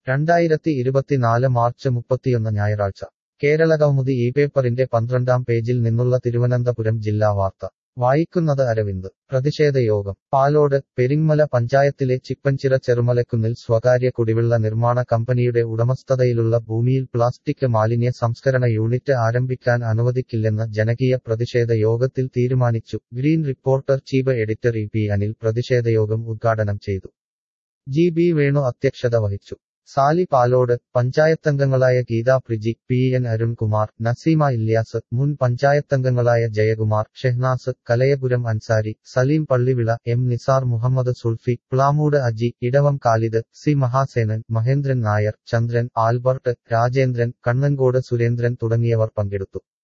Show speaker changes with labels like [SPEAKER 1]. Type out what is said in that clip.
[SPEAKER 1] രണ്ടായിരത്തി ഇരുപത്തിനാല് മാർച്ച് മുപ്പത്തിയൊന്ന് ഞായറാഴ്ച കേരള കൗമുദി ഈ പേപ്പറിന്റെ പന്ത്രണ്ടാം പേജിൽ നിന്നുള്ള തിരുവനന്തപുരം ജില്ലാ വാർത്ത വായിക്കുന്നത് അരവിന്ദ് പ്രതിഷേധയോഗം പാലോട് പെരിങ്ങമല പഞ്ചായത്തിലെ ചിപ്പൻചിറ ചെറുമലക്കുന്നിൽ സ്വകാര്യ കുടിവെള്ള നിർമ്മാണ കമ്പനിയുടെ ഉടമസ്ഥതയിലുള്ള ഭൂമിയിൽ പ്ലാസ്റ്റിക് മാലിന്യ സംസ്കരണ യൂണിറ്റ് ആരംഭിക്കാൻ അനുവദിക്കില്ലെന്ന് ജനകീയ പ്രതിഷേധ യോഗത്തിൽ തീരുമാനിച്ചു green reporter chief editor E P Anil പ്രതിഷേധയോഗം ഉദ്ഘാടനം ചെയ്തു ജി ബി വേണു അധ്യക്ഷത വഹിച്ചു സാലി പാലോട് പഞ്ചായത്തംഗങ്ങളായ ഗീതാ പ്രിജി പി എൻ അരുൺകുമാർ നസീമ ഇല്യാസ് മുൻ പഞ്ചായത്തംഗങ്ങളായ Jayakumar Shehnaz Kalayapuram Ansari Saleem Pallivila M Nisar Muhammad Sulfi Plamoodu Aji Edavam Khalid C Mahasenan Mahendran Nair Chandran Albert Rajendran Kannankode Surendran തുടങ്ങിയവർ പങ്കെടുത്തു